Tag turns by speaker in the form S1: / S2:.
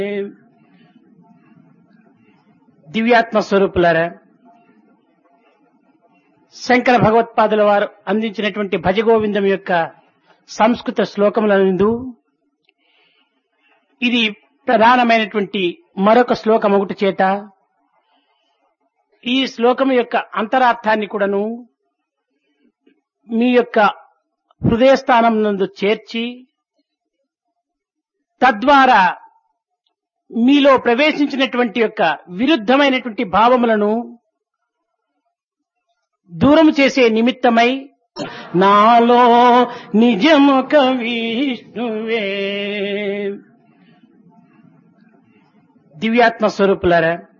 S1: దివ్యాత్మ స్వరూపులారా శంకర భగవత్పాదుల వారు అందించినటువంటి భజగోవిందం యొక్క సంస్కృత శ్లోకములందు ఇది ప్రధానమైనటువంటి మరొక శ్లోకం ఒకటి చేత ఈ శ్లోకం యొక్క అంతరార్థాన్ని కూడాను మీ యొక్క హృదయస్థానం నందు చేర్చి తద్వారా మీలో ప్రవేశించినటువంటి యొక్క విరుద్ధమైనటువంటి భావములను దూరం చేసే నిమిత్తమై నాలో నిజముక విష్ణువే దివ్యాత్మ స్వరూపులారా